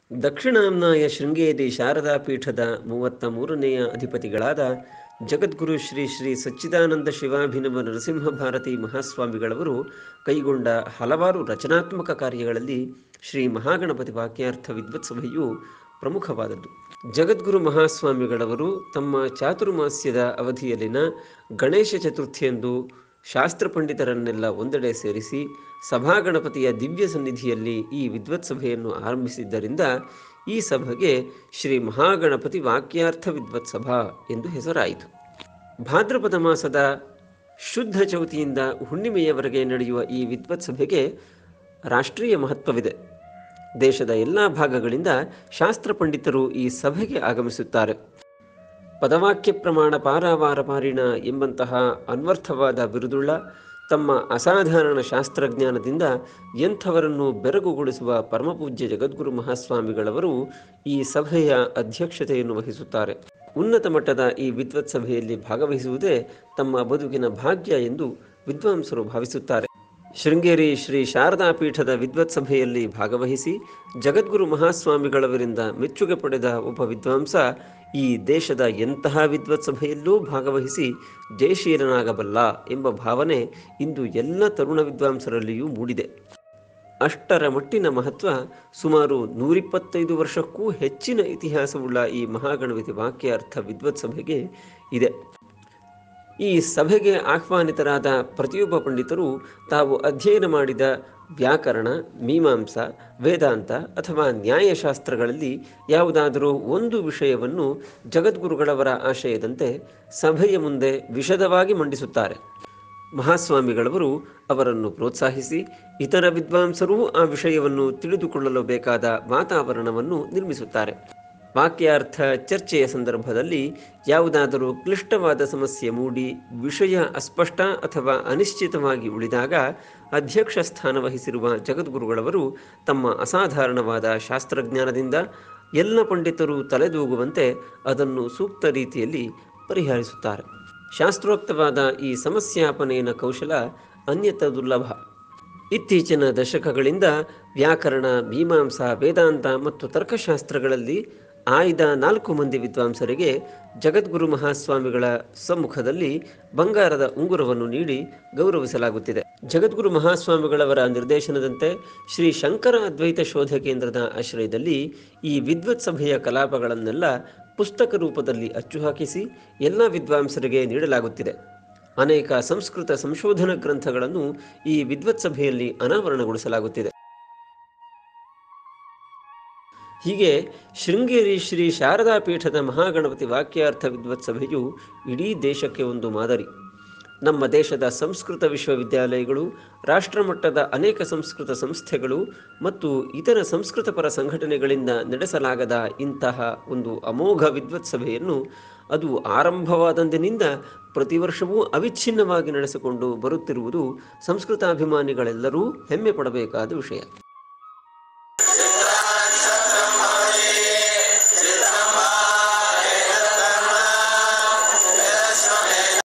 ದಕ್ಷಿಣಾಮ್ನಾಯ ಶೃಂಗೇರಿ ಶಾರದಾ ಪೀಠದ ಮೂವತ್ತ ಮೂರನೆಯ ಅಧಿಪತಿಗಳಾದ ಜಗದ್ಗುರು ಶ್ರೀ ಶ್ರೀ ಸಚ್ಚಿದಾನಂದ ಶಿವಾಭಿನವ ನರಸಿಂಹ ಭಾರತಿ ಮಹಾಸ್ವಾಮಿಗಳವರು ಕೈಗೊಂಡ ಹಲವಾರು ರಚನಾತ್ಮಕ ಕಾರ್ಯಗಳಲ್ಲಿ ಶ್ರೀ ಮಹಾಗಣಪತಿ ವಾಕ್ಯಾರ್ಥ ವಿದ್ವತ್ಸಭೆಯು ಪ್ರಮುಖವಾದದ್ದು ಜಗದ್ಗುರು ಮಹಾಸ್ವಾಮಿಗಳವರು ತಮ್ಮ ಚಾತುರ್ಮಾಸ್ಯದ ಅವಧಿಯಲ್ಲಿನ ಗಣೇಶ ಚತುರ್ಥಿಯಂದು ಶಾಸ್ತ್ರ ಪಂಡಿತರನ್ನೆಲ್ಲ ಒಂದೆಡೆ ಸೇರಿಸಿ ಸಭಾಗಣಪತಿಯ ದಿವ್ಯ ಸನ್ನಿಧಿಯಲ್ಲಿ ಈ ವಿದ್ವತ್ಸಭೆಯನ್ನು ಆರಂಭಿಸಿದ್ದರಿಂದ ಈ ಸಭೆಗೆ ಶ್ರೀ ಮಹಾಗಣಪತಿ ವಾಕ್ಯಾರ್ಥ ವಿದ್ವತ್ಸಭಾ ಎಂದು ಹೆಸರಾಯಿತು ಭಾದ್ರಪದ ಮಾಸದ ಶುದ್ಧ ಚೌತಿಯಿಂದ ಹುಣ್ಣಿಮೆಯವರೆಗೆ ನಡೆಯುವ ಈ ವಿದ್ವತ್ಸಭೆಗೆ ರಾಷ್ಟ್ರೀಯ ಮಹತ್ವವಿದೆ ದೇಶದ ಎಲ್ಲ ಭಾಗಗಳಿಂದ ಶಾಸ್ತ್ರ ಪಂಡಿತರು ಈ ಸಭೆಗೆ ಆಗಮಿಸುತ್ತಾರೆ ಪದವಾಕ್ಯ ಪ್ರಮಾಣ ಪಾರಾವಾರ ಪಾರಿಣ ಎಂಬಂತಹ ಅನ್ವರ್ಥವಾದ ಬಿರುದುಳ್ಳ ತಮ್ಮ ಅಸಾಧಾರಣ ಶಾಸ್ತ್ರಜ್ಞಾನದಿಂದ ಎಂಥವರನ್ನು ಬೆರಗುಗೊಳಿಸುವ ಪರಮಪೂಜ್ಯ ಜಗದ್ಗುರು ಮಹಾಸ್ವಾಮಿಗಳವರು ಈ ಸಭೆಯ ಅಧ್ಯಕ್ಷತೆಯನ್ನು ವಹಿಸುತ್ತಾರೆ ಉನ್ನತ ಮಟ್ಟದ ಈ ವಿದ್ವತ್ ಸಭೆಯಲ್ಲಿ ಭಾಗವಹಿಸುವುದೇ ತಮ್ಮ ಬದುಕಿನ ಭಾಗ್ಯ ಎಂದು ವಿದ್ವಾಂಸರು ಭಾವಿಸುತ್ತಾರೆ ಶೃಂಗೇರಿ ಶ್ರೀ ಶಾರದಾ ಪೀಠದ ವಿದ್ವತ್ ಸಭೆಯಲ್ಲಿ ಭಾಗವಹಿಸಿ ಜಗದ್ಗುರು ಮಹಾಸ್ವಾಮಿಗಳವರಿಂದ ಮೆಚ್ಚುಗೆ ಪಡೆದ ಒಬ್ಬ ವಿದ್ವಾಂಸ ಈ ದೇಶದ ಎಂತಹ ವಿದ್ವತ್ ಸಭೆಯಲ್ಲೂ ಭಾಗವಹಿಸಿ ಜಯಶೀಲನಾಗಬಲ್ಲ ಎಂಬ ಭಾವನೆ ಇಂದು ಎಲ್ಲ ತರುಣ ವಿದ್ವಾಂಸರಲ್ಲಿಯೂ ಮೂಡಿದೆ ಅಷ್ಟರ ಮಟ್ಟಿನ ಮಹತ್ವ ಸುಮಾರು ನೂರಿಪ್ಪತ್ತೈದು ವರ್ಷಕ್ಕೂ ಹೆಚ್ಚಿನ ಇತಿಹಾಸವುಳ್ಳ ಈ ಮಹಾಗಣಪತಿ ವಾಕ್ಯಾರ್ಥ ವಿದ್ವತ್ ಸಭೆಗೆ ಇದೆ ಈ ಸಭೆಗೆ ಆಹ್ವಾನಿತರಾದ ಪ್ರತಿಯೊಬ್ಬ ಪಂಡಿತರು ತಾವು ಅಧ್ಯಯನ ಮಾಡಿದ ವ್ಯಾಕರಣ ಮೀಮಾಂಸ ವೇದಾಂತ ಅಥವಾ ನ್ಯಾಯಶಾಸ್ತ್ರಗಳಲ್ಲಿ ಯಾವುದಾದರೂ ಒಂದು ವಿಷಯವನ್ನು ಜಗದ್ಗುರುಗಳವರ ಆಶಯದಂತೆ ಸಭೆಯ ಮುಂದೆ ವಿಶದವಾಗಿ ಮಂಡಿಸುತ್ತಾರೆ ಮಹಾಸ್ವಾಮಿಗಳವರು ಅವರನ್ನು ಪ್ರೋತ್ಸಾಹಿಸಿ ಇತರ ವಿದ್ವಾಂಸರೂ ಆ ವಿಷಯವನ್ನು ತಿಳಿದುಕೊಳ್ಳಲು ಬೇಕಾದ ವಾತಾವರಣವನ್ನು ನಿರ್ಮಿಸುತ್ತಾರೆ ವಾಕ್ಯಾರ್ಥ ಚರ್ಚೆಯ ಸಂದರ್ಭದಲ್ಲಿ ಯಾವುದಾದರೂ ಕ್ಲಿಷ್ಟವಾದ ಸಮಸ್ಯೆ ಮೂಡಿ ವಿಷಯ ಅಸ್ಪಷ್ಟ ಅಥವಾ ಅನಿಶ್ಚಿತವಾಗಿ ಉಳಿದಾಗ ಅಧ್ಯಕ್ಷ ಸ್ಥಾನ ವಹಿಸಿರುವ ಜಗದ್ಗುರುಗಳವರು ತಮ್ಮ ಅಸಾಧಾರಣವಾದ ಶಾಸ್ತ್ರಜ್ಞಾನದಿಂದ ಎಲ್ಲ ಪಂಡಿತರು ತಲೆದೂಗುವಂತೆ ಅದನ್ನು ಸೂಕ್ತ ರೀತಿಯಲ್ಲಿ ಪರಿಹರಿಸುತ್ತಾರೆ ಶಾಸ್ತ್ರೋಕ್ತವಾದ ಈ ಸಮಸ್ಯಾಪನೆಯ ಕೌಶಲ ಅನ್ಯತ ದುರ್ಲಭ ಇತ್ತೀಚಿನ ದಶಕಗಳಿಂದ ವ್ಯಾಕರಣ ಮೀಮಾಂಸ ವೇದಾಂತ ಮತ್ತು ತರ್ಕಶಾಸ್ತ್ರಗಳಲ್ಲಿ ಆಯ್ದ ನಾಲ್ಕು ಮಂದಿ ವಿದ್ವಾಂಸರಿಗೆ ಜಗದ್ಗುರು ಮಹಾಸ್ವಾಮಿಗಳ ಸಮ್ಮುಖದಲ್ಲಿ ಬಂಗಾರದ ಉಂಗುರವನ್ನು ನೀಡಿ ಗೌರವಿಸಲಾಗುತ್ತಿದೆ ಜಗದ್ಗುರು ಮಹಾಸ್ವಾಮಿಗಳವರ ನಿರ್ದೇಶನದಂತೆ ಶ್ರೀ ಶಂಕರ ಅದ್ವೈತ ಶೋಧ ಕೇಂದ್ರದ ಆಶ್ರಯದಲ್ಲಿ ಈ ವಿದ್ವತ್ ಸಭೆಯ ಕಲಾಪಗಳನ್ನೆಲ್ಲ ಪುಸ್ತಕ ರೂಪದಲ್ಲಿ ಅಚ್ಚುಹಾಕಿಸಿ ಎಲ್ಲ ವಿದ್ವಾಂಸರಿಗೆ ನೀಡಲಾಗುತ್ತಿದೆ ಅನೇಕ ಸಂಸ್ಕೃತ ಸಂಶೋಧನಾ ಗ್ರಂಥಗಳನ್ನು ಈ ವಿದ್ವತ್ ಸಭೆಯಲ್ಲಿ ಅನಾವರಣಗೊಳಿಸಲಾಗುತ್ತಿದೆ ಹೀಗೆ ಶೃಂಗೇರಿ ಶ್ರೀ ಶಾರದಾ ಪೀಠದ ಮಹಾಗಣಪತಿ ವಾಕ್ಯಾರ್ಥ ವಿದ್ವತ್ ಸಭೆಯು ಇಡೀ ದೇಶಕ್ಕೆ ಒಂದು ಮಾದರಿ ನಮ್ಮ ದೇಶದ ಸಂಸ್ಕೃತ ವಿಶ್ವವಿದ್ಯಾಲಯಗಳು ರಾಷ್ಟ್ರಮಟ್ಟದ ಅನೇಕ ಸಂಸ್ಕೃತ ಸಂಸ್ಥೆಗಳು ಮತ್ತು ಇತರ ಸಂಸ್ಕೃತ ಪರ ಸಂಘಟನೆಗಳಿಂದ ನಡೆಸಲಾಗದ ಇಂತಹ ಒಂದು ಅಮೋಘ ವಿದ್ವತ್ ಸಭೆಯನ್ನು ಅದು ಆರಂಭವಾದಂದಿನಿಂದ ಪ್ರತಿ ವರ್ಷವೂ ಅವಿಚ್ಛಿನ್ನವಾಗಿ ನಡೆಸಿಕೊಂಡು ಬರುತ್ತಿರುವುದು ಸಂಸ್ಕೃತಾಭಿಮಾನಿಗಳೆಲ್ಲರೂ ಹೆಮ್ಮೆ ಪಡಬೇಕಾದ ವಿಷಯ